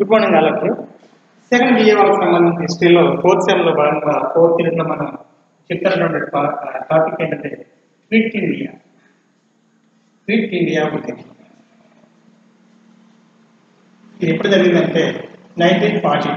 Good morning వాళ్ళకు second BA వాళ్ళకి సంబంధించి హిస్టరీలో ఫోర్త్ సెమ్లో భాగంగా ఫోర్త్ యూనిట్లో మనం చెప్తున్నటువంటి టాపిక్ ఏంటంటే క్విట్ ఇండియా క్విట్ ఇండియా ఉద్యమం ఇది ఎప్పుడు జరిగిందంటే నైన్టీన్ ఫార్టీ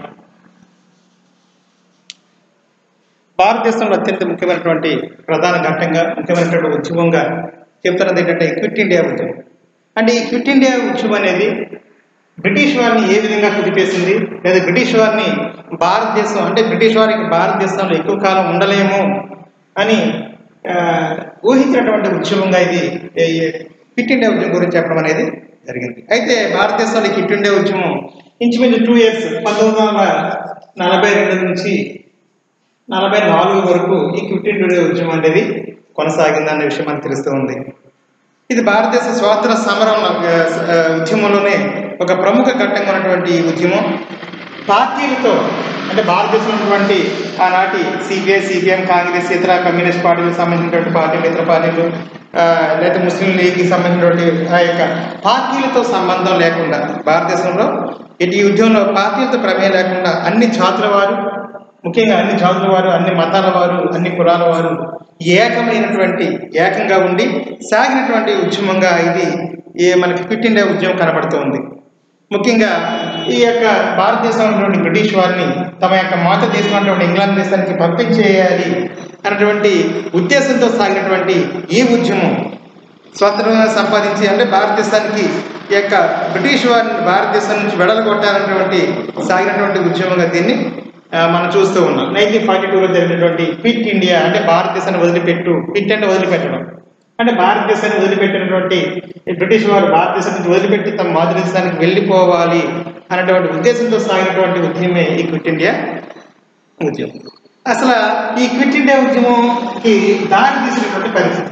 భారతదేశంలో అత్యంత ముఖ్యమైనటువంటి ప్రధాన ఘట్టంగా ముఖ్యమైనటువంటి ఉద్యమంగా చెప్తున్నది ఏంటంటే క్విట్ ఇండియా ఉద్యమం అంటే ఈ క్విట్ ఇండియా ఉద్యమం అనేది బ్రిటిష్ వారిని ఏ విధంగా కుదిపేసింది లేదా బ్రిటిష్ వారిని భారతదేశం అంటే బ్రిటిష్ వారికి భారతదేశంలో ఎక్కువ కాలం ఉండలేము అని ఆ, ఊహించినటువంటి ఉద్యమంగా ఇది ఈ క్విట్ ఇండియా ఉద్యమం గురించి చెప్పడం అనేది జరిగింది అయితే భారతదేశంలో ఈ క్విట్ ఇండియా ఉద్యమం ఇంచుమించు టూ ఇయర్స్ పంతొమ్మిది వందల నలభై రెండు నుంచి నలభై నాలుగు వరకు ఈ క్విట్ ఇండియా ఉద్యమం అనేది కొనసాగిందనే విషయం మనకు తెలుస్తూ ఉంది ఇది భారతదేశ స్వాతంత్ర సమరం ఆ, ఉద్యమంలోనే ఒక ప్రముఖ ఘట్టంగా ఉన్నటువంటి ఈ ఉద్యమం పార్టీలతో అంటే భారతదేశంలో ఉన్నటువంటి ఆనాటి సిపిఐ సిపిఎం కాంగ్రెస్ ఇతర కమ్యూనిస్ట్ పార్టీలకు సంబంధించినటువంటి పార్టీలు ఇతర పార్టీలు ఆ, లేదా ముస్లిం లీగ్కి సంబంధించినటువంటి ఆ యొక్క పార్టీలతో సంబంధం లేకుండా భారతదేశంలో ఇటు ఈ ఉద్యమంలో పార్టీలతో ప్రమేయం లేకుండా అన్ని జాతుల వారు ముఖ్యంగా అన్ని జాతుల వారు అన్ని మతాల వారు అన్ని కులాల వారు ఏకమైనటువంటి ఏకంగా ఉండి సాగినటువంటి ఉద్యమంగా ఇది ఈ మనకి క్విట్ ఇండియా ఉద్యమం కనబడుతోంది ముఖ్యంగా ఈ యొక్క భారతదేశంలో ఉన్నటువంటి బ్రిటిష్ వారిని తమ యొక్క మాత దేశం అన్నటువంటి ఇంగ్లాండ్ దేశానికి పంపించేయాలి అన్నటువంటి ఉద్దేశంతో సాగినటువంటి ఈ ఉద్యమం స్వతంత్రంగా సంపాదించి అంటే భారతదేశానికి ఈ యొక్క బ్రిటిష్ వారిని భారతదేశం నుంచి వెడలగొట్టాలన్నటువంటి సాగినటువంటి ఉద్యమంగా దీన్ని ఆ, మనం చూస్తూ ఉన్నాం నైన్టీన్ ఫార్టీ టూలో జరిగినటువంటి క్విట్ ఇండియా అంటే భారతదేశాన్ని వదిలిపెట్టు క్విట్ అంటే వదిలిపెట్టడం అంటే భారతదేశాన్ని వదిలిపెట్టినటువంటి ఈ బ్రిటిష్ వారు భారతదేశం నుంచి వదిలిపెట్టి తమ మాతృదేశానికి వెళ్ళిపోవాలి అన్నటువంటి ఉద్దేశంతో సాగినటువంటి ఉద్యమే ఈ క్విట్ ఇండియా ఉద్యమం అసలు ఈ క్విట్ ఇండియా ఉద్యమంకి దారి తీసినటువంటి పరిస్థితి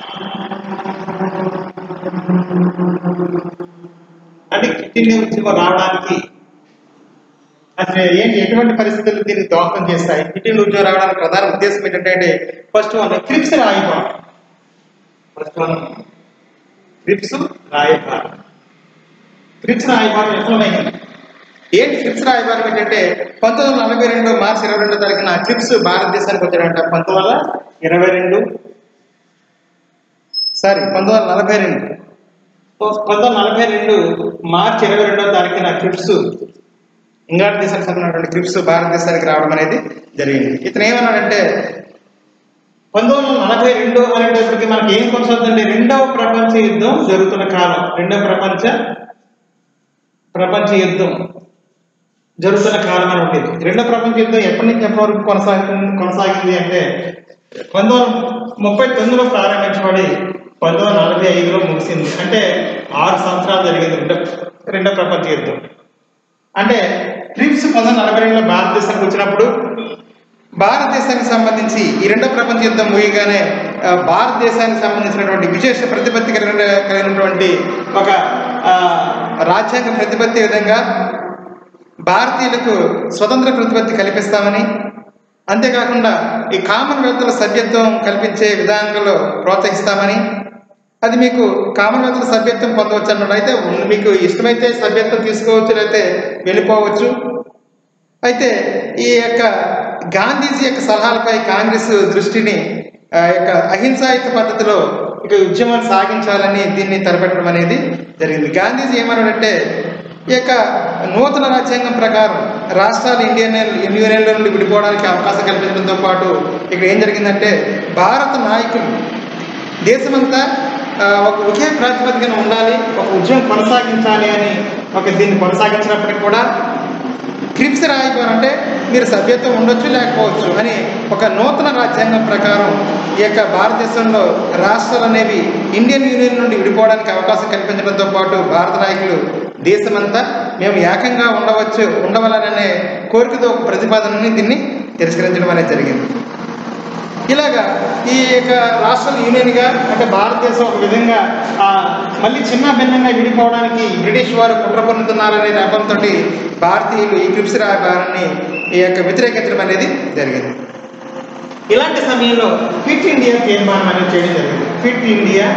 అంటే క్విట్ ఇండియా ఉద్యమం రావడానికి అసలు ఏంటి ఎటువంటి పరిస్థితులు దీన్ని దోహదం చేస్తాయి క్విట్ ఇండియా ఉద్యమం రావడానికి ప్రధాన ఉద్దేశం ఏంటంటే ఫస్ట్ వన్ క్రిప్స్ రాయబారం ఫస్ట్ వన్ క్రిప్స్ రాయబారం క్రిప్స్ రాయబారం ఎట్లమైంది ఏంటి క్రిప్స్ రాయబారం ఏంటంటే పంతొమ్మిది వందల నలభై రెండు మార్చి ఇరవై రెండో తారీఖున క్రిప్స్ భారతదేశానికి వచ్చాడంట పంతొమ్మిది వందల ఇరవై రెండు సారీ పంతొమ్మిది వందల నలభై రెండు పంతొమ్మిది వందల నలభై రెండు మార్చి ఇరవై రెండో తారీఖున క్రిప్స్ ఇంగ్లాండ్ దేశానికి సంబంధించినటువంటి క్రిప్స్ భారతదేశానికి రావడం అనేది జరిగింది ఇతను ఏమన్నాడంటే పంతొమ్మిది వందల నలభై రెండు అనేటప్పటికి మనకి ఏం కొనసాగుతుందంటే రెండవ ప్రపంచ యుద్ధం జరుగుతున్న కాలం రెండవ ప్రపంచ ప్రపంచ యుద్ధం జరుగుతున్న కాలం అని ఉంటుంది రెండవ ప్రపంచ యుద్ధం ఎప్పటి నుంచి ఎప్పటి వరకు కొనసాగుతుంది కొనసాగింది అంటే పంతొమ్మిది వందల ముప్పై తొమ్మిదిలో ప్రారంభించబడి పంతొమ్మిది వందల నలభై ఐదులో ముగిసింది అంటే ఆరు సంవత్సరాలు జరిగింది రెండో రెండో ప్రపంచ యుద్ధం అంటే ట్రిప్స్ పంతొమ్మిది వందల నలభై రెండులో భారతదేశానికి వచ్చినప్పుడు భారతదేశానికి సంబంధించి ఈ రెండో ప్రపంచ యుద్ధం ముగియగానే ఆ, భారతదేశానికి సంబంధించినటువంటి విశేష ప్రతిపత్తి కలిగిన కలిగినటువంటి ఒక ఆ, రాజ్యాంగ ప్రతిపత్తి విధంగా భారతీయులకు స్వతంత్ర ప్రతిపత్తి కల్పిస్తామని అంతేకాకుండా ఈ కామన్వెల్త్లో సభ్యత్వం కల్పించే విధానంలో ప్రోత్సహిస్తామని అది మీకు కామన్వెల్త్ సభ్యత్వం పొందవచ్చు అన్నమాట అయితే మీకు ఇష్టమైతే సభ్యత్వం తీసుకోవచ్చు లేకపోతే వెళ్ళిపోవచ్చు అయితే ఈ యొక్క గాంధీజీ యొక్క సలహాలపై కాంగ్రెస్ దృష్టిని ఆ యొక్క అహింసాయుత పద్ధతిలో ఇక ఉద్యమాన్ని సాగించాలని దీన్ని తలపెట్టడం అనేది జరిగింది గాంధీజీ ఏమన్నాడంటే ఈ యొక్క నూతన రాజ్యాంగం ప్రకారం రాష్ట్రాలు ఇండియన్ యూనియన్ల నుండి విడిపోవడానికి అవకాశం కల్పించడంతో పాటు ఇక్కడ ఏం జరిగిందంటే భారత నాయకులు దేశమంతా ఆ, ఒక ఒకే ప్రాతిపదికన ఉండాలి ఒక ఉద్యమం కొనసాగించాలి అని ఒక దీన్ని కొనసాగించినప్పటికీ కూడా క్రిప్స్ రాయిపోరు అంటే మీరు సభ్యత్వం ఉండొచ్చు లేకపోవచ్చు అని ఒక నూతన రాజ్యాంగం ప్రకారం ఈ యొక్క భారతదేశంలో రాష్ట్రాలు అనేవి ఇండియన్ యూనియన్ నుండి విడిపోవడానికి అవకాశం కల్పించడంతో పాటు భారత నాయకులు దేశమంతా మేము ఏకంగా ఉండవచ్చు ఉండవాలనే కోరికతో ఒక ప్రతిపాదనని దీన్ని తిరస్కరించడం అనేది జరిగింది ఇలాగా ఈ యొక్క రాష్ట్రాల యూనియన్గా అంటే భారతదేశం ఒక విధంగా ఆ, మళ్ళీ చిన్న భిన్నంగా విడిపోవడానికి బ్రిటిష్ వారు కుట్ర పొందుతున్నారనే నెపంతో భారతీయులు ఈ క్రిప్స్ రాయబారాన్ని ఈ యొక్క వ్యతిరేకించడం అనేది జరిగింది ఇలాంటి సమయంలో ఫిట్ ఇండియా తీర్మానం అనేది చేయడం జరిగింది ఫిట్ ఇండియా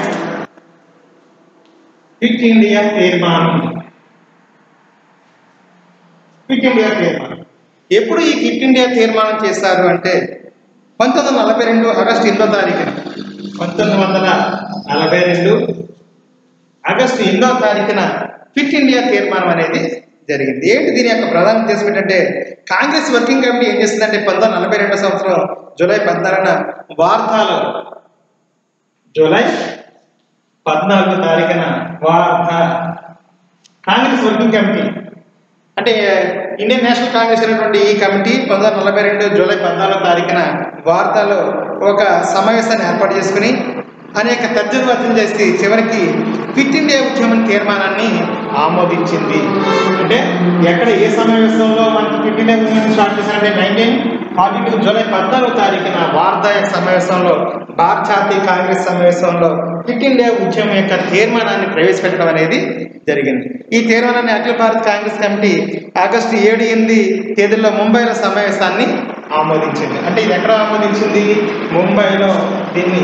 ఫిట్ ఇండియా తీర్మానం క్విట్ ఇండియా తీర్మానం ఎప్పుడు ఈ క్విట్ ఇండియా తీర్మానం చేశారు అంటే పంతొమ్మిది వందల నలభై రెండు ఆగస్టు ఎనిమిదో తారీఖున పంతొమ్మిది వందల నలభై రెండు ఆగస్టు ఎనిమిదో తారీఖున క్విట్ ఇండియా తీర్మానం అనేది జరిగింది ఏంటి దీని యొక్క ప్రధాన ఉద్దేశం ఏంటంటే కాంగ్రెస్ వర్కింగ్ కమిటీ ఏం చేసిందంటే పంతొమ్మిది వందల నలభై రెండో సంవత్సరం జూలై పద్నాలుగున వార్తాలో జూలై పద్నాలుగో తారీఖున వార్త కాంగ్రెస్ వర్కింగ్ కమిటీ అంటే ఇండియన్ నేషనల్ కాంగ్రెస్ అనేటువంటి ఈ కమిటీ పంతొమ్మిది వందల నలభై రెండు జూలై పద్నాలుగో తారీఖున వార్తలో ఒక సమావేశాన్ని ఏర్పాటు చేసుకుని అనేక తర్జనవర్జన చేసి చివరికి క్విట్ ఇండియా ఉద్యమం తీర్మానాన్ని ఆమోదించింది అంటే ఎక్కడ ఏ సమావేశంలో మనకి క్విట్ ఇండియా మూవ్మెంట్ స్టార్ట్ చేశారంటే నైన్టీన్ ఫార్టీ టూ జూలై పద్నాలుగో తారీఖున వార్తా యొక్క సమావేశంలో భారత జాతీయ కాంగ్రెస్ సమావేశంలో క్విట్ ఇండియా ఉద్యమం యొక్క తీర్మానాన్ని ప్రవేశపెట్టడం అనేది జరిగింది ఈ తీర్మానాన్ని అఖిల భారత కాంగ్రెస్ కమిటీ ఆగస్టు ఏడు ఎనిమిది తేదీల్లో ముంబైలో సమావేశాన్ని ఆమోదించింది అంటే ఇది ఎక్కడ ఆమోదించింది ముంబైలో దీన్ని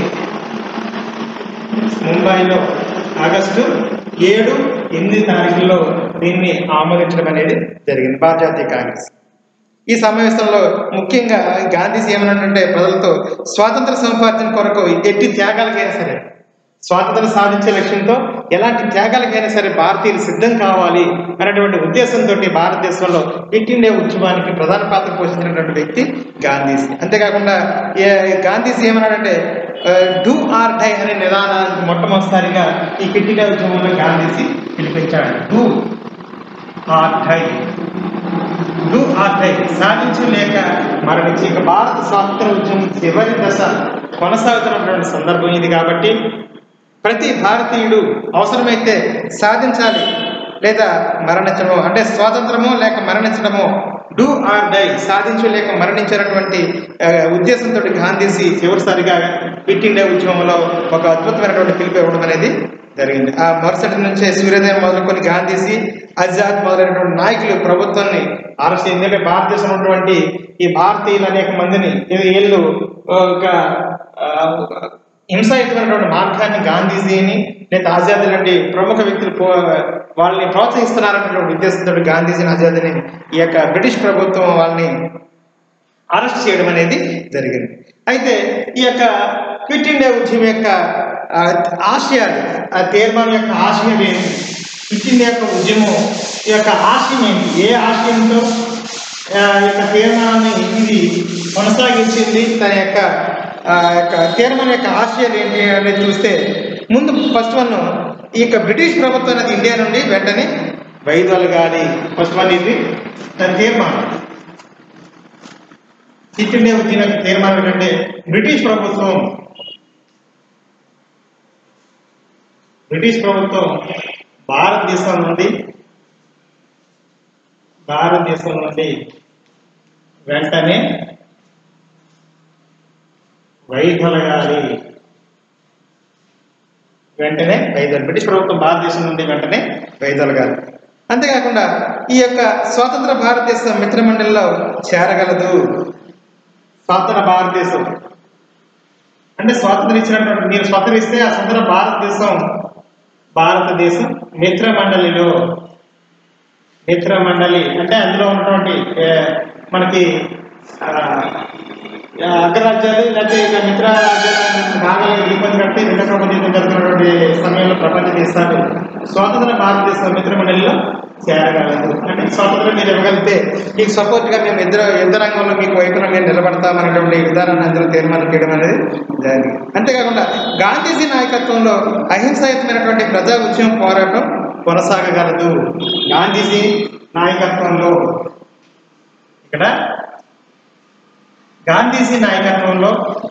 ముంబైలో ఆగస్టు ఏడు ఎనిమిది తారీఖుల్లో దీన్ని ఆమోదించడం అనేది జరిగింది భారత జాతీయ కాంగ్రెస్ ఈ సమావేశంలో ముఖ్యంగా గాంధీజీ ఏమన్నాడంటే ప్రజలతో స్వాతంత్ర సముపార్జన కొరకు ఎట్టి త్యాగాలకైనా సరే స్వాతంత్రం సాధించే లక్ష్యంతో ఎలాంటి త్యాగాలకైనా సరే భారతీయులు సిద్ధం కావాలి అనేటువంటి ఉద్దేశంతో భారతదేశంలో క్విట్ ఇండియా ఉద్యమానికి ప్రధాన పాత్ర పోషించినటువంటి వ్యక్తి గాంధీజీ అంతేకాకుండా ఏ- గాంధీజీ ఏమన్నాడంటే డూ ఆర్ డై అనే నిదానాన్ని మొట్టమొదటిసారిగా ఈ క్విట్ ఇండియా ఉద్యమంలో గాంధీజీ పిలిపించాడు do or die do or die సాధించలేక మరణించి ఇక భారత స్వాతంత్ర ఉద్యమం చివరి దశ కొనసాగుతున్నటువంటి సందర్భం ఇది కాబట్టి ప్రతి భారతీయుడు అవసరమైతే సాధించాలి లేదా మరణించడము అంటే స్వాతంత్రము లేక మరణించడము డూ ఆర్ డై సాధించలేక మరణించినటువంటి ఆ, ఉద్దేశంతో గాంధీజీ చివరిసారిగా క్విట్ ఇండియా ఉద్యమంలో ఒక అద్భుతమైనటువంటి పిలుపు ఇవ్వడం అనేది జరిగింది ఆ మరుసటి నుంచే సూర్యోదయం మొదలుకొని గాంధీజీ ఆజాద్ మొదలైనటువంటి నాయకులు ప్రభుత్వాన్ని అరెస్ట్ ఎందుకంటే భారతదేశంలో ఉన్నటువంటి ఈ భారతీయులు అనేక మందిని ఇది వీళ్ళు ఒక ఆ, హింసాయుతమైనటువంటి మార్గాన్ని గాంధీజీని లేదా ఆజాద్ లాంటి ప్రముఖ వ్యక్తులు పో వాళ్ళని ప్రోత్సహిస్తున్నారన్నటువంటి ఉద్దేశంతో గాంధీజీని ఆజాద్ని ఈ యొక్క బ్రిటిష్ ప్రభుత్వం వాళ్ళని అరెస్ట్ చేయడం అనేది జరిగింది అయితే ఈ యొక్క క్విట్ ఇండియా ఉద్యమం యొక్క ఆ, ఆశయాలు ఆ తీర్మానం యొక్క ఆశయం ఏంటి క్విట్ ఇండియా యొక్క ఉద్యమం ఈ యొక్క ఆశయం ఏంటి ఏ ఆశయంతో ఆ, ఈ యొక్క తీర్మానాన్ని ఇది కొనసాగించింది తన యొక్క ఆ యొక్క తీర్మానం యొక్క ఆశయాలు ఏంటి అనేది చూస్తే ముందు ఫస్ట్ వన్ ఈ యొక్క బ్రిటిష్ ప్రభుత్వం అనేది ఇండియా నుండి వెంటనే వైదొలగాలి ఫస్ట్ వన్ ఇది తన తీర్మానం క్విట్ ఇండియా ఉద్యమం యొక్క తీర్మానం ఏంటంటే బ్రిటిష్ ప్రభుత్వం బ్రిటిష్ ప్రభుత్వం భారతదేశం నుండి భారతదేశం నుండి వెంటనే వైదొలగాలి వెంటనే వైదొలగాలి బ్రిటిష్ ప్రభుత్వం భారతదేశం నుండి వెంటనే వైదొలగాలి అంతేకాకుండా ఈ యొక్క స్వాతంత్ర భారతదేశం మిత్రమండలిలో చేరగలదు స్వాతంత్ర భారతదేశం అంటే స్వాతంత్రం ఇచ్చినటువంటి మీరు స్వాతంత్రం ఇస్తే ఆ స్వతంత్ర భారతదేశం భారతదేశం మిత్ర మండలిలో మిత్ర మండలి అంటే అందులో ఉన్నటువంటి ఏ, మనకి ఆ, ఆ, అగ్రరాజ్యాలు లేకపోతే ఇక మిత్ర రాజ్యాలు భాగాలు ఇబ్బంది కట్టి రెండో ప్రపంచ యుద్ధం జరుగుతున్నటువంటి సమయంలో ప్రపంచ దేశాలు స్వాతంత్ర భారతదేశం మిత్ర మండలిలో చేరగలదు అంటే స్వాతంత్రం మీరు ఇవ్వగలిగితే మీకు సపోర్ట్ గా మేము ఇద్దరు యుద్ధ రంగంలో మీకు వైపున మేము నిలబడతామనేటువంటి విధానాన్ని అందరూ తీర్మానం చేయడం అనేది జరిగింది అంతేకాకుండా గాంధీజీ నాయకత్వంలో అహింసాయుతమైనటువంటి ప్రజా ఉద్యమం పోరాటం కొనసాగగలదు గాంధీజీ నాయకత్వంలో ఇక్కడ గాంధీజీ నాయకత్వంలో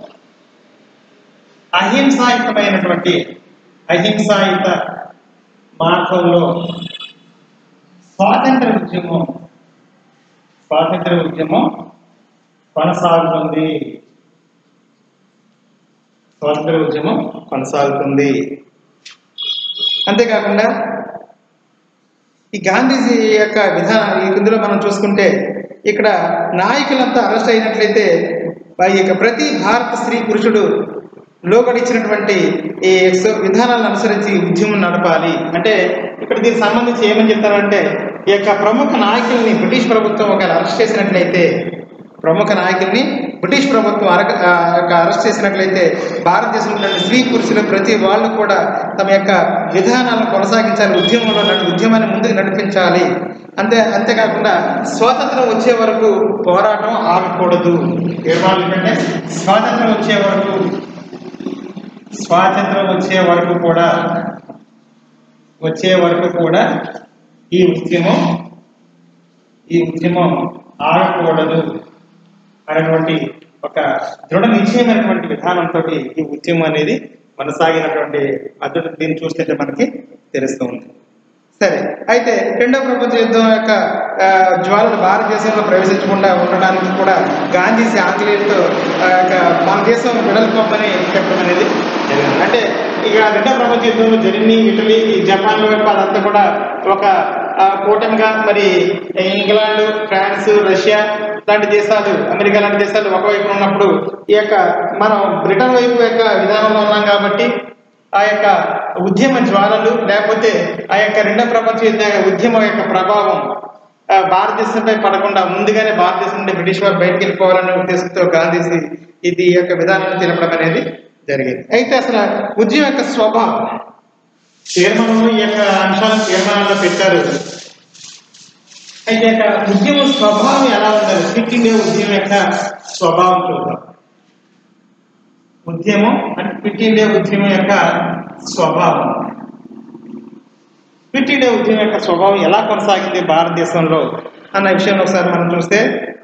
అహింసాయుతమైనటువంటి అహింసాయుత మార్గంలో స్వాతంత్ర ఉద్యమం స్వాతంత్ర ఉద్యమం కొనసాగుతుంది స్వాతంత్ర ఉద్యమం కొనసాగుతుంది అంతేకాకుండా ఈ గాంధీజీ యొక్క విధానం ఈ ఇందులో మనం చూసుకుంటే ఇక్కడ నాయకులంతా అరెస్ట్ అయినట్లయితే ఈ యొక్క ప్రతి భారత స్త్రీ పురుషుడు లోబడిచ్చినటువంటి ఈ స- విధానాలను అనుసరించి ఉద్యమం నడపాలి అంటే ఇక్కడ దీనికి సంబంధించి ఏమని చెప్తారంటే ఈ యొక్క ప్రముఖ నాయకుల్ని బ్రిటిష్ ప్రభుత్వం ఒకవేళ అరెస్ట్ చేసినట్లయితే ప్రముఖ నాయకుల్ని బ్రిటిష్ ప్రభుత్వం అర ఆ, యొక్క అరెస్ట్ చేసినట్లయితే భారతదేశంలోని స్త్రీ పురుషులు ప్రతి వాళ్ళు కూడా తమ యొక్క విధానాలను కొనసాగించాలి ఉద్యమంలో నడు ఉద్యమాన్ని ముందుకు నడిపించాలి అంతే అంతేకాకుండా స్వాతంత్రం వచ్చే వరకు పోరాటం ఆగకూడదు తీర్మానం ఏంటంటే స్వాతంత్రం వచ్చే వరకు స్వాతంత్రం వచ్చే వరకు కూడా వచ్చే వరకు కూడా ఈ ఉద్యమం ఈ ఉద్యమం ఆగకూడదు అనేటువంటి ఒక దృఢ నిశ్చయమైనటువంటి విధానంతో ఈ ఉద్యమం అనేది కొనసాగినటువంటి అదృ దీన్ని చూస్తుంటే మనకి తెలుస్తూ ఉంది సరే అయితే రెండవ ప్రపంచ యుద్ధం యొక్క ఆ, జ్వాలలు భారతదేశంలో ప్రవేశించకుండా ఉండడానికి కూడా గాంధీజీ ఆంగ్లేయులతో ఆ, యొక్క మన దేశం విడలుకోమని చెప్పడం అనేది జరిగింది అంటే ఇక రెండవ ప్రపంచ యుద్ధంలో జర్మనీ ఇటలీ జపాన్ వైపు అదంతా కూడా ఒక ఆ, కూటమిగా మరి ఇంగ్లాండ్ ఫ్రాన్స్ రష్యా లాంటి దేశాలు అమెరికా లాంటి దేశాలు ఒకవైపు ఉన్నప్పుడు ఈ యొక్క మనం బ్రిటన్ వైపు యొక్క విధానంలో ఉన్నాం కాబట్టి ఆ యొక్క ఉద్యమ జ్వాలలు లేకపోతే ఆ యొక్క రెండో ప్రపంచ యుద్ధ ఉద్యమం యొక్క ప్రభావం ఆ, భారతదేశంపై పడకుండా ముందుగానే భారతదేశం నుండి బ్రిటిష్ వారు బయటకు వెళ్ళిపోవాలనే ఉద్దేశంతో గాంధీజీ ఇది ఈ యొక్క విధానాన్ని తెలపడం అనేది జరిగింది అయితే అసలు ఉద్యమం యొక్క స్వభావం తీర్మానంలో ఈ యొక్క అంశాలను తీర్మానాల్లో పెట్టారు అయితే యొక్క ఉద్యమం స్వభావం ఎలా ఉండాలి క్విట్ ఇండియా ఉద్యమం యొక్క స్వభావం చూద్దాం ఉద్యమం అంటే క్విట్ ఇండియా ఉద్యమం యొక్క స్వభావం క్విట్ ఇండియా ఉద్యమం యొక్క స్వభావం ఎలా కొనసాగింది భారతదేశంలో అన్న విషయంలో ఒకసారి మనం చూస్తే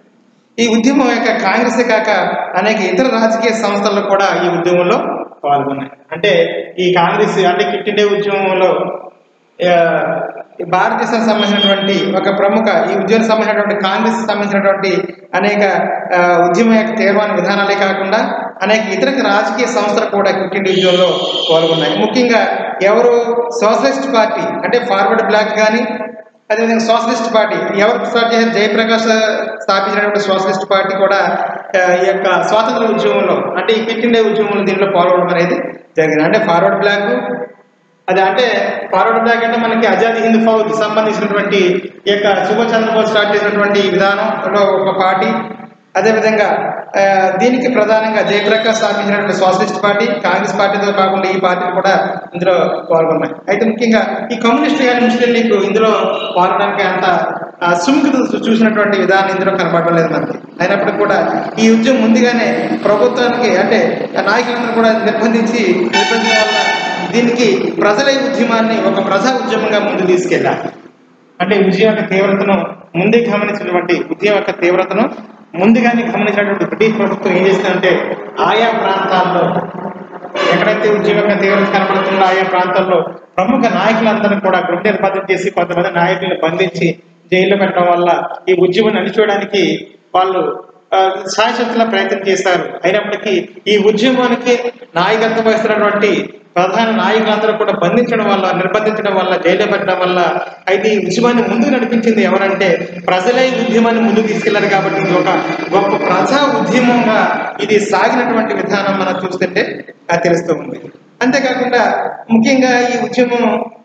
ఈ ఉద్యమం యొక్క కాంగ్రెస్ కాక అనేక ఇతర రాజకీయ సంస్థలు కూడా ఈ ఉద్యమంలో పాల్గొన్నాయి అంటే ఈ కాంగ్రెస్ అంటే క్విట్ ఇండియా ఉద్యమంలో ఆ, ఈ భారతదేశానికి సంబంధించినటువంటి ఒక ప్రముఖ ఈ ఉద్యమం సంబంధించినటువంటి కాంగ్రెస్ సంబంధించినటువంటి అనేక ఆ, ఉద్యమ యొక్క తీర్మాన విధానాలే కాకుండా అనేక ఇతర రాజకీయ సంస్థలు కూడా క్విట్ ఇండియా ఉద్యమంలో పాల్గొన్నాయి ముఖ్యంగా ఎవరు సోషలిస్ట్ పార్టీ అంటే ఫార్వర్డ్ బ్లాక్ కానీ అదేవిధంగా సోషలిస్ట్ పార్టీ ఎవరు స్టార్ట్ చేశారు జయప్రకాష్ స్థాపించినటువంటి సోషలిస్ట్ పార్టీ కూడా ఆ, ఈ యొక్క స్వాతంత్ర ఉద్యమంలో అంటే ఈ క్విట్ ఇండియా ఉద్యమంలో దీంట్లో పాల్గొనడం అనేది జరిగింది అంటే ఫార్వర్డ్ బ్లాక్ అది అంటే ఫార్వర్డ్ బ్లాక్ అంటే మనకి ఆజాదీ హింద్ ఫౌజ్ సంబంధించినటువంటి ఈ యొక్క సుభాష్ చంద్రబోస్ స్టార్ట్ చేసినటువంటి ఈ విధానంలో ఒక పార్టీ అదేవిధంగా ఆ, దీనికి ప్రధానంగా జయప్రకాష్ స్థాపించినటువంటి సోషలిస్ట్ పార్టీ కాంగ్రెస్ పార్టీతో కాకుండా ఈ పార్టీలు కూడా ఇందులో పాల్గొన్నాయి అయితే ముఖ్యంగా ఈ కమ్యూనిస్ట్ కానీ ముస్లిం లీగ్ ఇందులో పాల్గొనడానికి అంత ఆ, సుముఖత చూసినటువంటి విధానం ఇందులో కనబడలేదు మనకి అయినప్పటికీ కూడా ఈ ఉద్యమం ముందుగానే ప్రభుత్వానికి అంటే ఆ నాయకులందరూ కూడా నిర్బంధించి నిర్బంధం వల్ల దీనికి ప్రజల ఈ ఉద్యమాన్ని ఒక ప్రజా ఉద్యమంగా ముందు తీసుకెళ్ళాలి అంటే ఈ ఉద్యమం యొక్క తీవ్రతను ముందే గమనించినటువంటి ఉద్యమం యొక్క తీవ్రతను ముందుగానే గమనించినటువంటి బ్రిటిష్ ప్రభుత్వం ఏం చేసిందంటే ఆయా ప్రాంతాల్లో ఎక్కడైతే ఉద్యమం యొక్క తీవ్రత కనబడుతుందో ఆయా ప్రాంతాల్లో ప్రముఖ నాయకులందరూ కూడా గృహ నిర్బంధం చేసి కొంతమంది నాయకులను బంధించి జైల్లో పెట్టడం వల్ల ఈ ఉద్యమం అణిచోవడానికి వాళ్ళు ఆ, శాశ్వతల ప్రయత్నం చేశారు అయినప్పటికీ ఈ ఉద్యమానికి నాయకత్వం వహిస్తున్నటువంటి ప్రధాన నాయకులందరూ కూడా బంధించడం వల్ల నిర్బంధించడం వల్ల జైల్లో పెట్టడం వల్ల అయితే ఈ ఉద్యమాన్ని ముందుకు నడిపించింది ఎవరంటే ప్రజలే ఈ ఉద్యమాన్ని ముందుకు తీసుకెళ్లారు కాబట్టి ఇది ఒక గొప్ప ప్రజా ఉద్యమంగా ఇది సాగినటువంటి విధానం మనం చూస్తుంటే అది తెలుస్తూ ఉంది అంతేకాకుండా ముఖ్యంగా ఈ ఉద్యమం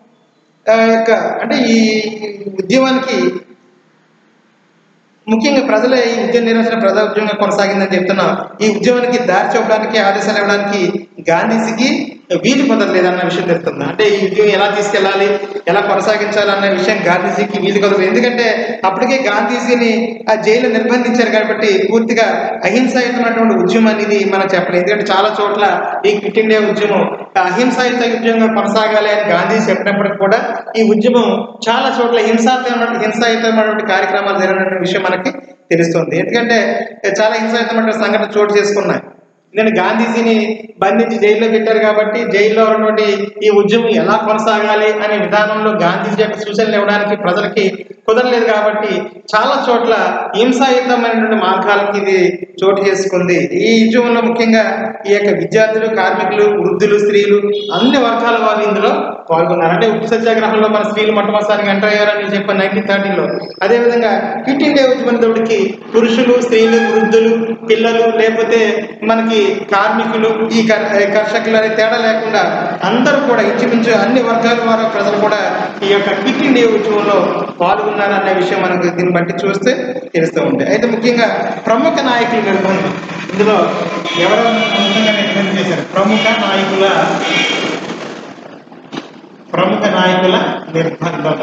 ఆ, యొక్క అంటే ఈ ఉద్యమానికి ముఖ్యంగా ప్రజలే ఈ ఉద్యమ నిర్వచన ప్రజా ఉద్యమంగా కొనసాగిందని చెప్తున్నా ఈ ఉద్యమానికి దారి చూపడానికి ఆదేశాలు ఇవ్వడానికి గాంధీజీకి వీలు కుదరలేదన్న విషయం తెలుస్తుంది అంటే ఈ ఉద్యమం ఎలా తీసుకెళ్ళాలి ఎలా కొనసాగించాలి అన్న విషయం గాంధీజీకి వీలు కుదరదు ఎందుకంటే అప్పటికే గాంధీజీని ఆ జైలు నిర్బంధించారు కాబట్టి పూర్తిగా అహింసాయుతమైనటువంటి ఉద్యమాన్ని ఇది మనం చెప్పలేదు ఎందుకంటే చాలా చోట్ల ఈ క్విట్ ఇండియా ఉద్యమం అహింసాయుత ఉద్యమంగా కొనసాగాలి అని గాంధీ చెప్పినప్పటికీ కూడా ఈ ఉద్యమం చాలా చోట్ల హింసాత్మక హింసాయుతమైనటువంటి కార్యక్రమాలు జరిగిన విషయం మనకి తెలుస్తుంది ఎందుకంటే చాలా హింసాయుతమైన సంఘటన చోటు చేసుకున్నాయి నేను గాంధీజీని బంధించి జైల్లో పెట్టారు కాబట్టి జైల్లో ఉన్నటువంటి ఈ ఉద్యమం ఎలా కొనసాగాలి అనే విధానంలో గాంధీజీ యొక్క సూచనలు ఇవ్వడానికి ప్రజలకి కుదరలేదు కాబట్టి చాలా చోట్ల హింసాయుతమైనటువంటి మార్గాలకి ఇది చోటు చేసుకుంది ఈ ఉద్యమంలో ముఖ్యంగా ఈ యొక్క విద్యార్థులు కార్మికులు వృద్ధులు స్త్రీలు అన్ని వర్గాల వారు ఇందులో పాల్గొన్నారు అంటే ఉప్పు సత్యాగ్రహంలో మన స్త్రీలు మొట్టమొదటిసారిగా ఎంటర్ అయ్యారని చెప్పాను నైన్టీన్ థర్టీలో అదేవిధంగా క్విట్ ఇండియా ఉద్యమంతోడికి పురుషులు స్త్రీలు వృద్ధులు పిల్లలు లేకపోతే మనకి కార్మికులు ఈ కర్- కర్షకులు అనే తేడా లేకుండా అందరూ కూడా ఇంచుమించు అన్ని వర్గాల వారు ప్రజలు కూడా ఈ యొక్క క్విట్ ఇండియా ఉద్యమంలో పాల్గొన్నారు అనే విషయం మనకు దీన్ని బట్టి చూస్తే తెలుస్తూ ఉంటాయి అయితే ముఖ్యంగా ప్రముఖ నాయకుల నిర్బంధం ఇందులో ఎవరెవరు ముఖ్యంగా నిర్బంధం చేశారు ప్రముఖ నాయకుల ప్రముఖ నాయకుల నిర్బంధం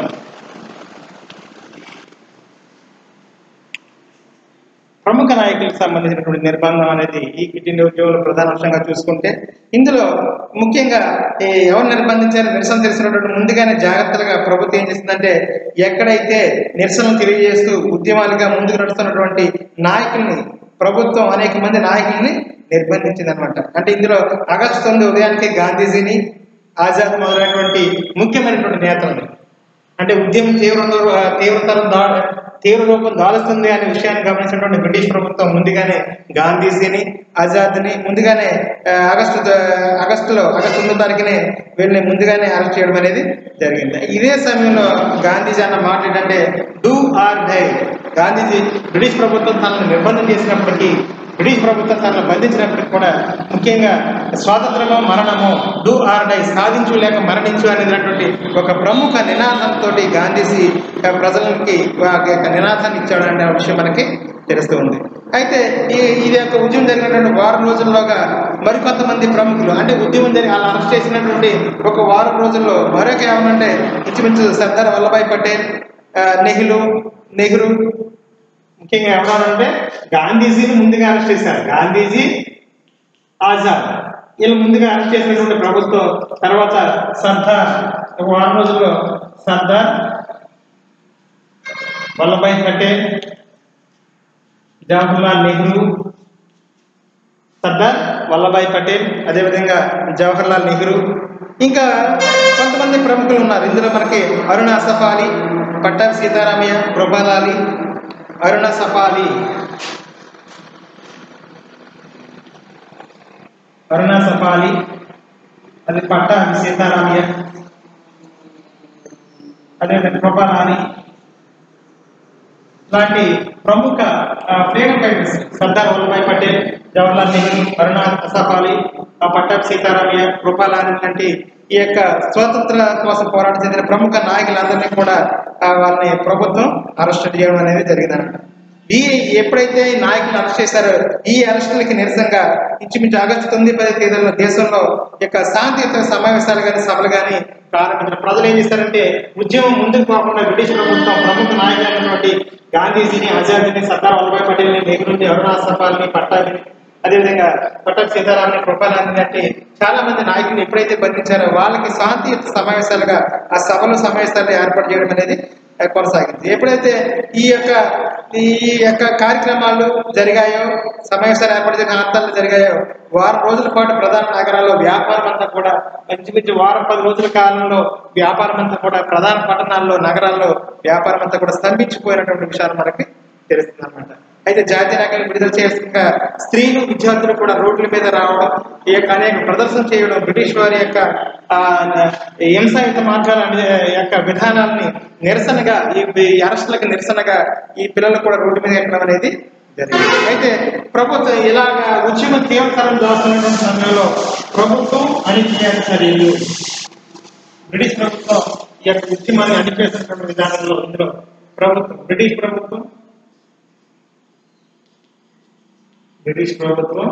ప్రముఖ నాయకులకు సంబంధించినటువంటి నిర్బంధం అనేది ఈ కిట్ ఇండియా ఉద్యోగులు ప్రధాన అంశంగా చూసుకుంటే ఇందులో ముఖ్యంగా ఈ ఎవరు నిర్బంధించారో నిరసన తెలిసినటువంటి ముందుగానే జాగ్రత్తగా ప్రభుత్వం ఏం చేసిందంటే ఎక్కడైతే నిరసనలు తెలియజేస్తూ ఉద్యమాలుగా ముందుకు నడుస్తున్నటువంటి నాయకుల్ని ప్రభుత్వం అనేక మంది నాయకుల్ని నిర్బంధించింది అనమాట అంటే ఇందులో ఆగస్టు తొమ్మిది ఉదయానికి గాంధీజీని ఆజాద్ మొదలైనటువంటి ముఖ్యమైనటువంటి నేతలని అంటే ఉద్యమం తీవ్ర తీవ్రతరం దా తీవ్ర రూపం దాలుస్తుంది అనే విషయాన్ని గమనించినటువంటి బ్రిటిష్ ప్రభుత్వం ముందుగానే గాంధీజీని ఆజాద్ని ముందుగానే ఆ, ఆగస్టు ద- ఆగస్టులో ఆగస్టు తొమ్మిదో తారీఖునే వీళ్ళని ముందుగానే అరెస్ట్ చేయడం అనేది జరిగింది ఇదే సమయంలో గాంధీజీ అన్న మాట ఏంటంటే do or die Gandhiji British ప్రభుత్వం తనను నిర్బంధం చేసినప్పటికీ బ్రిటిష్ ప్రభుత్వం తనను బంధించినప్పటికీ కూడా ముఖ్యంగా స్వాతంత్రమో మరణమో డూ ఆర్ డై సాధించు లేక మరణించు అనేటటువంటి ఒక ప్రముఖ నినాదంతో గాంధీజీ ఆ, ప్రజలకి ఆ యొక్క నినాదాన్ని ఇచ్చాడు అనే విషయం మనకి తెలుస్తూ ఉంది అయితే ఈ ఇది యొక్క ఉద్యమం జరిగినటువంటి వారం రోజుల్లోగా మరికొంతమంది ప్రముఖులు అంటే ఉద్యమం జరిగి వాళ్ళు అరెస్ట్ చేసినటువంటి ఒక వారం రోజుల్లో మరొక ఏమనంటే ఇంచుమించు సర్దార్ వల్లభాయ్ పటేల్ ఆ, నెహ్రూ నెహ్రూ ముఖ్యంగా ఎవరంటే గాంధీజీని ముందుగా అరెస్ట్ చేశారు గాంధీజీ ఆజాద్ వీళ్ళు ముందుగా అరెస్ట్ చేసినటువంటి ప్రభుత్వం తర్వాత సర్దార్ ఒక వారం రోజుల్లో సర్దార్ వల్లభాయ్ పటేల్ జవహర్లాల్ నెహ్రూ సర్దార్ వల్లభాయ్ పటేల్ అదేవిధంగా జవహర్లాల్ నెహ్రూ ఇంకా కొంతమంది ప్రముఖులు ఉన్నారు ఇందులో మనకి అరుణ అసఫాలి పట్టాభి సీతారామయ్య కృపాలాలి అరుణ సఫాలి అరుణ సఫాలి అది పట్టాభి సీతారామయ్య అదేవిధంగా కృపాలాలి లాంటి ప్రముఖ ఫ్రీడమ్ ఫైటర్స్ సర్దార్ వల్లభాయ్ పటేల్ జవహర్లాల్ నెహ్రూ అరుణ అసఫాలి ఆ పట్టాభి సీతారామయ్య కృపాలాని లాంటి ఈ యొక్క స్వాతంత్ర కోసం పోరాటం చెందిన ప్రముఖ నాయకులందరినీ కూడా ఆ, వాళ్ళని ప్రభుత్వం అరెస్ట్ చేయడం అనేది జరిగిందన్నమాట ఈ ఎప్పుడైతే ఈ నాయకులు అరెస్ట్ చేశారో ఈ అరెస్టులకి నిరసనగా ఇంచుమించు ఆగస్టు తొమ్మిది పది తేదీల్లో దేశంలో ఈ యొక్క శాంతియుత సమావేశాలు కానీ సభలు కానీ ప్రారంభించిన ప్రజలు ఏం చేశారంటే ఉద్యమం ముందుకు పోకుండా బ్రిటిష్ ప్రభుత్వం ప్రముఖ నాయకులైనటువంటి గాంధీజీని ఆజాద్ని సర్దార్ వల్లభాయ్ పటేల్ని నెహ్రూని అరుణా సఫాల్ని పట్టాభిని అదేవిధంగా పట్టాభి సీతారామని కృపానందని అంటే చాలా మంది నాయకులు ఎప్పుడైతే బంధించారో వాళ్ళకి శాంతియుత సమావేశాలుగా ఆ సభలు సమావేశాలు ఏర్పాటు చేయడం అనేది ఆ, కొనసాగింది ఎప్పుడైతే ఈ యొక్క ఈ యొక్క కార్యక్రమాలు జరిగాయో సమావేశాలు ఏర్పాటు చేసిన ఆంతాలు జరిగాయో వారం రోజుల పాటు ప్రధాన నగరాల్లో వ్యాపారం అంతా కూడా ఇంచుమించు వారం పది రోజుల కాలంలో వ్యాపారం అంతా కూడా ప్రధాన పట్టణాల్లో నగరాల్లో వ్యాపారం అంతా కూడా స్తంభించిపోయినటువంటి విషయాలు మనకి తెలుస్తుంది అనమాట అయితే జాతీయ నాయకులు విడుదల చేసిన స్త్రీలు విద్యార్థులు కూడా రోడ్ల మీద రావడం ఈ యొక్క అనేక ప్రదర్శన చేయడం బ్రిటిష్ వారి యొక్క ఆ, హింసాయుత మార్గాల అనే యొక్క విధానాలని నిరసనగా ఈ ఈ అరెస్టులకు నిరసనగా ఈ పిల్లలు కూడా రోడ్డు మీద ఎక్కడం అనేది జరిగింది అయితే ప్రభుత్వం ఇలాగా ఉద్యమ తీవ్రతరం దాస్తున్నటువంటి సమయంలో ప్రభుత్వం అణిచివేత చర్యలు బ్రిటిష్ ప్రభుత్వం ఈ యొక్క ఉద్యమాన్ని అణిచివేసినటువంటి విధానంలో ఇందులో ప్రభుత్వం బ్రిటిష్ ప్రభుత్వం బ్రిటిష్ ప్రభుత్వం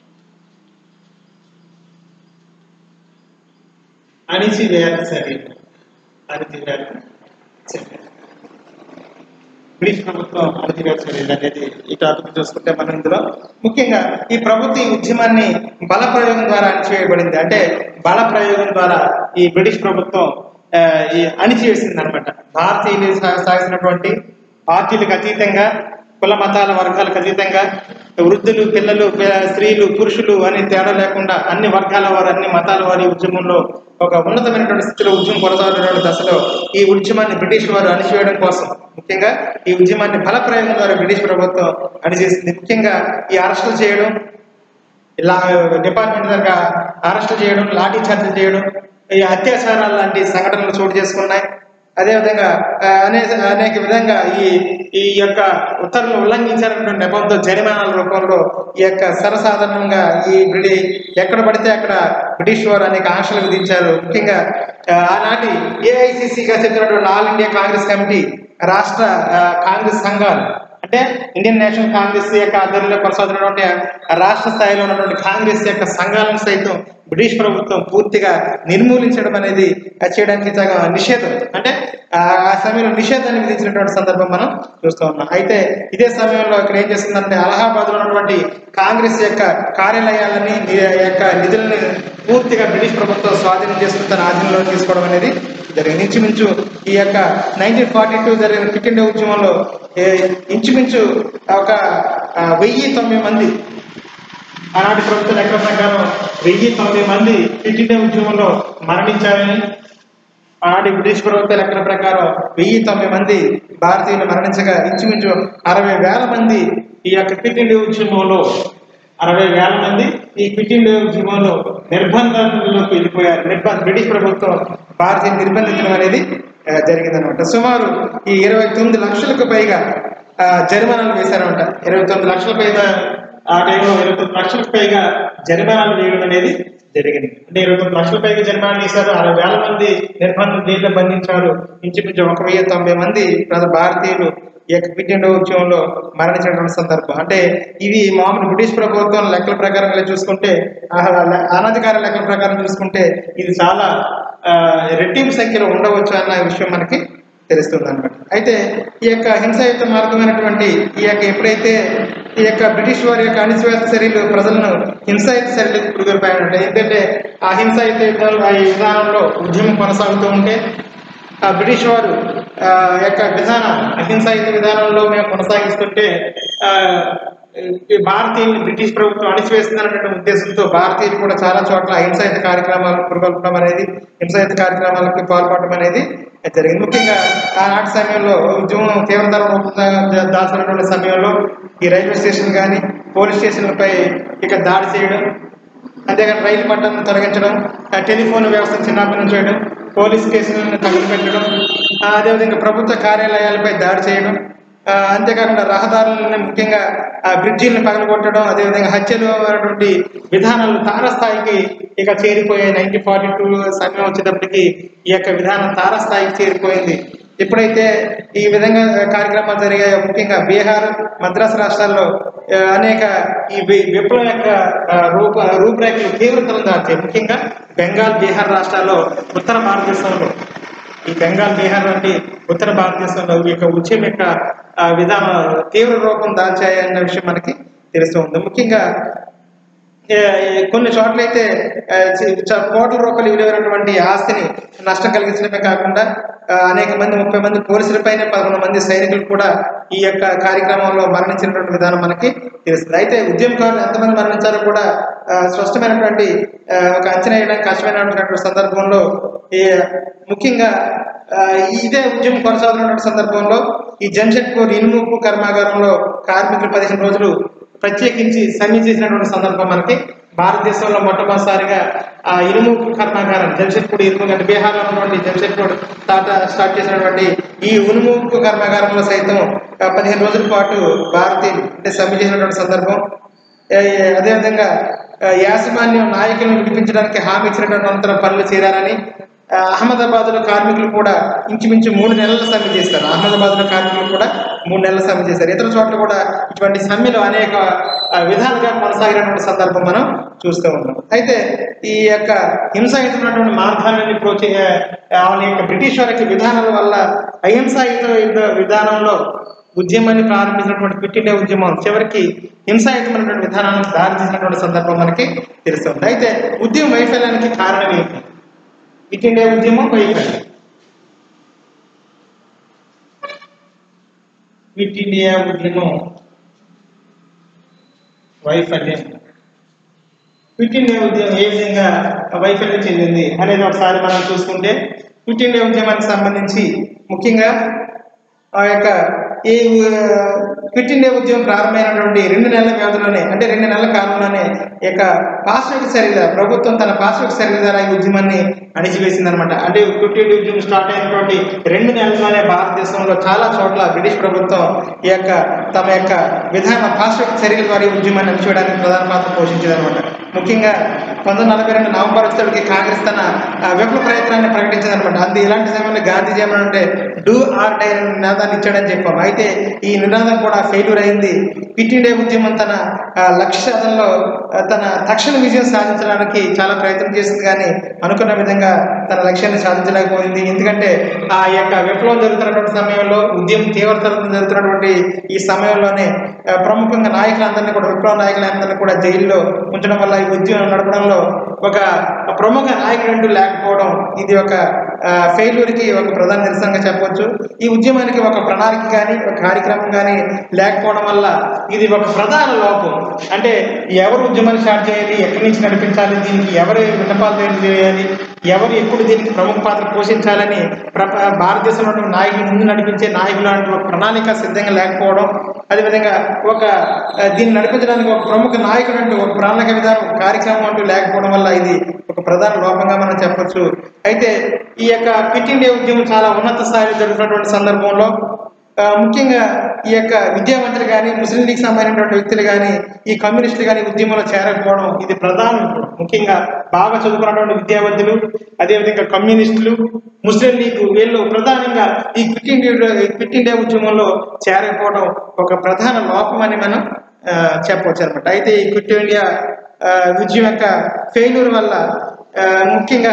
అణిచివేత చర్యలు అణిచివేత చర్యలు బ్రిటిష్ ప్రభుత్వం అణిచివేత చర్యలు అనేది ఈ టాపిక్ చూసుకుంటే మనం ఇందులో ముఖ్యంగా ఈ ప్రభుత్వ ఈ ఉద్యమాన్ని బల ప్రయోగం ద్వారా అణిచివేయబడింది అంటే బల ప్రయోగం ద్వారా ఈ బ్రిటిష్ ప్రభుత్వం ఆ, ఈ అణిచివేసింది అనమాట భారతీయులు సా- సాగిసినటువంటి పార్టీలకు అతీతంగా కుల మతాల వర్గాలకు అతీతంగా వృద్ధులు పిల్లలు పి- స్త్రీలు పురుషులు అని తేడా లేకుండా అన్ని వర్గాల వారు అన్ని మతాల వారి ఉద్యమంలో ఒక ఉన్నతమైనటువంటి స్థితిలో ఉద్యమం కొనసాగుతున్న దశలో ఈ ఉద్యమాన్ని బ్రిటిష్ వారు అణిచివేయడం కోసం ముఖ్యంగా ఈ ఉద్యమాన్ని బల ప్రయోగం ద్వారా బ్రిటిష్ ప్రభుత్వం అణిచేసింది ముఖ్యంగా ఈ అరెస్టులు చేయడం ఇలా డిపార్ట్మెంట్ దగ్గర అరెస్ట్ చేయడం లాఠీ చార్జ్ చేయడం ఈ అత్యాచారాలు లాంటి సంఘటనలు చోటు చేసుకున్నాయి అదేవిధంగా ఆ, అనే అనేక విధంగా ఈ ఈ యొక్క ఉత్తర్వులు ఉల్లంఘించారన్నటువంటి నెపంతో జరిమానాల రూపంలో ఈ యొక్క సర్వసాధారణంగా ఈ బ్రిటి ఎక్కడ పడితే అక్కడ బ్రిటిష్ వారు అనేక ఆంక్షలు విధించారు ముఖ్యంగా ఆ, ఆనాటి ఏఐసిసిగా చెందినటువంటి ఆల్ ఇండియా కాంగ్రెస్ కమిటీ రాష్ట్ర ఆ, కాంగ్రెస్ సంఘాలు అంటే ఇండియన్ నేషనల్ కాంగ్రెస్ యొక్క ఆధ్వర్యంలో కొనసాగుతున్నటువంటి ఆ రాష్ట్ర స్థాయిలో ఉన్నటువంటి కాంగ్రెస్ యొక్క సంఘాలను సైతం బ్రిటిష్ ప్రభుత్వం పూర్తిగా నిర్మూలించడం అనేది అది చేయడానికి తగ నిషేధం అంటే ఆ ఆ సమయంలో నిషేధాన్ని విధించినటువంటి సందర్భం మనం చూస్తూ ఉన్నాం అయితే ఇదే సమయంలో ఇక్కడ ఏం చేస్తుందంటే అలహాబాద్లో ఉన్నటువంటి కాంగ్రెస్ యొక్క కార్యాలయాలని ఈ యొక్క నిధులను పూర్తిగా బ్రిటిష్ ప్రభుత్వం స్వాధీనం చేసుకుని తన ఆధీనంలో తీసుకోవడం అనేది జరిగింది ఇంచుమించు ఈ యొక్క నైన్టీన్ ఫార్టీ టూ జరిగిన క్విట్ ఇండియా ఉద్యమంలో ఏ, ఇంచుమించు ఒక ఆ, వెయ్యి తొమ్మిది మంది ఆనాటి ప్రభుత్వ లెక్కల ప్రకారం వెయ్యి తొమ్మిది మంది క్విట్ ఇండియా ఉద్యమంలో మరణించారని ఆనాటి బ్రిటిష్ ప్రభుత్వ లెక్కల ప్రకారం వెయ్యి తొమ్మిది మంది భారతీయులు మరణించగా ఇంచుమించు అరవై వేల మంది ఈ యొక్క క్విట్ ఇండియా ఉద్యమంలో అరవై వేల మంది ఈ క్విట్ ఇండియా ఉద్యమంలో నిర్బంధంలోకి వెళ్ళిపోయారు నిర్బంధ బ్రిటిష్ ప్రభుత్వం భారతీయులు నిర్బంధించడం అనేది ఆ, జరిగిందనమాట సుమారు ఈ ఇరవై తొమ్మిది లక్షలకు పైగా ఆ, జరిమానాలు వేశారనమాట ఇరవై తొమ్మిది లక్షల పైగా ఆ టైంలో ఇరవై తొమ్మిది లక్షలకు పైగా జరిమానాలు వేయడం అనేది జరిగింది అంటే ఇరవై తొమ్మిది లక్షల పైగా జరిమానాలు వేశారు అరవై వేల మంది నిర్బంధం జైల్లో బంధించారు ఇంచుమించు ఒక వెయ్యి తొంభై మంది ప్రజ- భారతీయులు ఈ యొక్క క్విట్ ఇండియా ఉద్యమంలో మరణించినటువంటి సందర్భం అంటే ఇవి మామూలు బ్రిటిష్ ప్రభుత్వం లెక్కల ప్రకారం ఇలా చూసుకుంటే ఆ లె- అనధికార లెక్కల ప్రకారం చూసుకుంటే ఇది చాలా ఆ, రెట్టింపు సంఖ్యలో ఉండవచ్చు అన్న విషయం మనకి తెలుస్తుంది అనమాట అయితే ఈ యొక్క హింసాయుత మార్గమైనటువంటి ఈ యొక్క ఎప్పుడైతే ఈ యొక్క బ్రిటిష్ వారి యొక్క అణిచివేత చర్యలు ప్రజలను హింసాయుత చర్యలకు పురుగొల్పాయంటే ఎందుకంటే ఆ హింసాయుత యుద్ధాలు ఆ విధానంలో ఉద్యమం కొనసాగుతూ ఉంటే ఆ బ్రిటిష్ వారు ఆ యొక్క విధానం అహింసాయుత విధానంలో మేము కొనసాగిస్తుంటే ఆ, ఈ భారతీయుల్ని బ్రిటిష్ ప్రభుత్వం అణిచివేస్తుందన్నటువంటి ఉద్దేశంతో భారతీయులు కూడా చాలా చోట్ల అహింసాయుత కార్యక్రమాలకు పురుగొల్పడం అనేది హింసాయుత కార్యక్రమాలకు పాల్పడడం అనేది జరిగింది ముఖ్యంగా ఆనాటి సమయంలో ఉద్యమం తీవ్రతరం రూపం దా- దాల్చినటువంటి సమయంలో ఈ రైల్వే స్టేషన్ కానీ పోలీస్ స్టేషన్లపై ఇక దాడి చేయడం అంతేకాని రైలు పట్టాలను తొలగించడం ఆ టెలిఫోన్ వ్యవస్థ చిన్నాభిన్నం చేయడం పోలీస్ కేసులను తగులుపెట్టడం ఆ, అదేవిధంగా ప్రభుత్వ కార్యాలయాలపై దాడి చేయడం ఆ, అంతేకాకుండా రహదారులను ముఖ్యంగా ఆ బ్రిడ్జీలను పగలగొట్టడం అదేవిధంగా హత్యలు అనేటువంటి విధానాలు తారస్థాయికి ఇక చేరిపోయాయి నైన్టీన్ ఫార్టీ టూ సమయం వచ్చేటప్పటికి ఈ యొక్క విధానం తారస్థాయికి చేరిపోయింది ఎప్పుడైతే ఈ విధంగా కార్యక్రమాలు జరిగాయో ముఖ్యంగా బీహార్ మద్రాసు రాష్ట్రాల్లో ఆ, అనేక ఈ వి- విప్లవం యొక్క ఆ, రూప రూపురేఖలు తీవ్రతరం దాచాయి ముఖ్యంగా బెంగాల్ బీహార్ రాష్ట్రాల్లో ఉత్తర భారతదేశంలో ఈ బెంగాల్ బీహార్ వంటి ఉత్తర భారతదేశంలో ఈ యొక్క ఉద్యమం యొక్క ఆ, విధానం తీవ్ర రూపం దాల్చాయి అన్న విషయం మనకి తెలుస్తూ ఉంది ముఖ్యంగా ఏ, ఏ, కొన్ని చోట్లయితే ఆ, చి- చ- కోట్ల రూపాయలు విలువైనటువంటి ఆస్తిని నష్టం కలిగించడమే కాకుండా ఆ, అనేక మంది ముప్పై మంది పోలీసులపైనే పదకొండు మంది సైనికులు కూడా ఈ యొక్క కార్యక్రమంలో మరణించినటువంటి విధానం మనకి తెలుస్తుంది అయితే ఉద్యమకారులు ఎంతమంది మరణించారో కూడా ఆ, స్పష్టమైనటువంటి ఆ, ఒక అంచనా వేయడానికి కష్టమైనటువంటి సందర్భంలో ఈ ముఖ్యంగా ఆ, ఇదే ఉద్యమం కొనసాగుతున్నటువంటి సందర్భంలో ఈ జంషెడ్పూర్ ఇనుముప్పు కర్మాగారంలో కార్మికులు పదిహేను రోజులు ప్రత్యేకించి సమ్మె చేసినటువంటి సందర్భం మనకి భారతదేశంలో మొట్టమొదటిసారిగా ఆ ఇనుము కర్మాగారం జంషెడ్పూర్ ఇనుము అంటే బీహార్లో ఉన్నటువంటి జంషెడ్పూర్ టాటా స్టార్ట్ చేసినటువంటి ఈ ఇనుము ఉక్కు కర్మాగారంలో సైతం ఆ, పదిహేను రోజుల పాటు భారతీయులు అంటే సమ్మె చేసినటువంటి సందర్భం ఏ, ఏ, అదేవిధంగా ఆ, యాజమాన్యం నాయకులను విడిపించడానికి హామీ ఇచ్చినటువంటి అనంతరం పనులు చేరారని ఆ, అహ్మదాబాద్లో కార్మికులు కూడా ఇంచుమించు మూడు నెలల సమ్మె చేస్తారు అహ్మదాబాద్లో కార్మికులు కూడా మూడు నెలల సమ్మె చేశారు ఇతర చోట్ల కూడా ఇటువంటి సమ్మెలు అనేక ఆ, విధాలుగా కొనసాగినటువంటి సందర్భం మనం చూస్తూ ఉన్నాం అయితే ఈ యొక్క హింసాయుతమైనటువంటి మార్గాన్ని ప్రోచే వాళ్ళ యొక్క బ్రిటిష్ వారి యొక్క విధానాల వల్ల అహింసాయుత యుద్ధ- విధానంలో ఉద్యమాన్ని ప్రారంభించినటువంటి క్విట్ ఇండియా ఉద్యమం చివరికి హింసాయుతమైనటువంటి విధానానికి దారితీసినటువంటి సందర్భం మనకి తెలుస్తుంది అయితే ఉద్యమ వైఫల్యానికి కారణం ఏంటి క్విట్ ఇండియా ఉద్యమం వైఫల్యం క్విట్ ఇండియా ఉద్యమం వైఫల్యం క్విట్ ఇండియా ఉద్యమం ఏ విధంగా వైఫల్యం చెందింది అనేది ఒకసారి మనం చూసుకుంటే క్విట్ ఇండియా ఉద్యమానికి సంబంధించి ముఖ్యంగా ఆ యొక్క ఈ ఆ, క్విట్ ఇండియా ఉద్యమం ప్రారంభమైనటువంటి రెండు నెలల వ్యవధిలోనే అంటే రెండు నెలల కాలంలోనే ఈ యొక్క పాశ్విక చర్యల ప్రభుత్వం తన పాశ్విక చర్యల ద్వారా ఈ ఉద్యమాన్ని అణిచివేసింది అనమాట అంటే క్విట్ ఇండియా ఉద్యమం స్టార్ట్ అయినటువంటి రెండు నెలల్లోనే భారతదేశంలో చాలా చోట్ల బ్రిటిష్ ప్రభుత్వం ఈ యొక్క తమ యొక్క విధాన పాశ్విక చర్యల ద్వారా ఈ ఉద్యమాన్ని అణిచివేయడానికి ప్రధాన పాత్ర పోషించింది అనమాట ముఖ్యంగా పంతొమ్మిది నలభై రెండు నవంబర్ వచ్చేటికి కాంగ్రెస్ తన ఆ, విప్లవ ప్రయత్నాన్ని ప్రకటించింది అనమాట అందు ఇలాంటి సమయంలో గాంధీజీ ఏమంటే డూ ఆర్ డై అనే నినాదాన్ని ఇచ్చాడని చెప్పాం అయితే ఈ నినాదం కూడా ఫెయిల్యూర్ అయింది క్విట్ ఇండియా ఉద్యమం తన ఆ, లక్ష్య సాధనలో ఆ, తన తక్షణ విజయం సాధించడానికి చాలా ప్రయత్నం చేసింది కానీ అనుకున్న విధంగా తన లక్ష్యాన్ని సాధించలేకపోయింది ఎందుకంటే ఆ యొక్క విప్లవం జరుగుతున్నటువంటి సమయంలో ఉద్యమం తీవ్రతరం జరుగుతున్నటువంటి ఈ సమయంలోనే ఆ, ప్రముఖంగా నాయకులందరినీ కూడా విప్లవ నాయకులందరినీ కూడా జైల్లో ఉంచడం వల్ల ఈ ఉద్యమం నడపడంలో ఒక ప్రముఖ నాయకుడు అంటూ లేకపోవడం ఇది ఒక ఫెయిల్యూర్కి ఒక ప్రధాన నిరసనగా చెప్పవచ్చు ఈ ఉద్యమానికి ఒక ప్రణాళిక కానీ ఒక కార్యక్రమం కానీ లేకపోవడం వల్ల ఇది ఒక ప్రధాన లోపం అంటే ఎవరు ఉద్యమాన్ని స్టార్ట్ చేయాలి ఎక్కడి నుంచి నడిపించాలి దీనికి ఎవరు విన్నపాలు తయారు చేయాలి ఎవరు ఎప్పుడు దీనికి ప్రముఖ పాత్ర పోషించాలని ప్ర- భారతదేశంలో ఉన్న నాయకులు ముందు నడిపించే నాయకులు అంటే ఒక ప్రణాళిక సిద్ధంగా లేకపోవడం అదేవిధంగా ఒక ఆ, దీన్ని నడిపించడానికి ఒక ప్రముఖ నాయకుడు అంటూ ఒక ప్రణాళిక విధానం ఒక కార్యక్రమం అంటూ లేకపోవడం వల్ల ఇది ఒక ప్రధాన లోపంగా మనం చెప్పొచ్చు అయితే ఈ యొక్క క్విట్ ఇండియా ఉద్యమం చాలా ఉన్నత స్థాయిలో జరుగుతున్నటువంటి సందర్భంలో ఆ, ముఖ్యంగా ఈ యొక్క విద్యావంతులు కానీ ముస్లిం లీగ్ సంబంధించినటువంటి వ్యక్తులు కానీ ఈ కమ్యూనిస్టులు కానీ ఉద్యమంలో చేరకపోవడం ఇది ప్రధానం ఇప్పుడు. ముఖ్యంగా బాగా చదువుకున్నటువంటి విద్యావంతులు అదేవిధంగా కమ్యూనిస్టులు ముస్లిం లీగ్ వీళ్ళు ప్రధానంగా ఈ క్విట్ ఇండియా క్విట్ ఇండియా ఉద్యమంలో చేరకపోవడం ఒక ప్రధాన లోపం అని మనం ఆ, చెప్పవచ్చు అనమాట అయితే ఈ క్విట్ ఇండియా ఆ, ఉద్యమం యొక్క ఫెయిల్యూర్ వల్ల ఆ, ముఖ్యంగా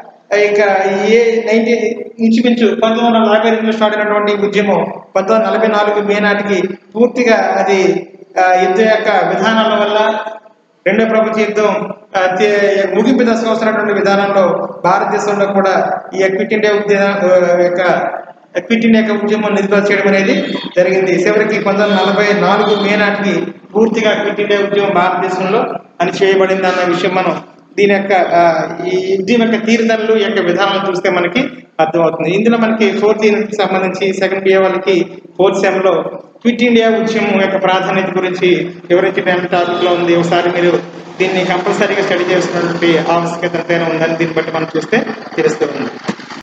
ఇక ఏ నైన్టీన్ ఇంచుమించు పంతొమ్మిది వందల నలభై రెండులో స్టార్ట్ అయినటువంటి ఈ ఉద్యమం పంతొమ్మిది వందల నలభై నాలుగు మే నాటికి పూర్తిగా అది ఆ, యుద్ధం యొక్క విధానాల వల్ల రెండో ప్రపంచ యుద్ధం ఆ, తే- ముగింపు దశకు వస్తున్నటువంటి విధానంలో భారతదేశంలో కూడా ఈ క్విట్ ఇండియా ఉద్యమ ఆ, యొక్క క్విట్ ఇండియా యొక్క ఉద్యమం నిలువ చేయడం అనేది జరిగింది చివరికి పంతొమ్మిది వందల నలభై నాలుగు మే నాటికి పూర్తిగా క్విట్ ఇండియా ఉద్యమం భారతదేశంలో అని చేయబడింది అన్న విషయం మనం దీని యొక్క ఆ, ఈ ఉద్యమం యొక్క తీరుదలలు ఈ యొక్క విధానాలు చూస్తే మనకి అర్థమవుతుంది ఇందులో మనకి ఫోర్త్ యూనిట్ సంబంధించి సెకండ్ ఇయర్ వాళ్ళకి ఫోర్త్ సెమ్ లో క్విట్ ఇండియా ఉద్యమం యొక్క ప్రాధాన్యత గురించి వివరించిన టాపిక్ లో ఉంది ఒకసారి మీరు దీన్ని కంపల్సరీగా స్టడీ చేస్తున్నటువంటి ఆవశ్యకత ఎంతైనా ఉందని దీన్ని బట్టి మనం చూస్తే తెలుస్తుంది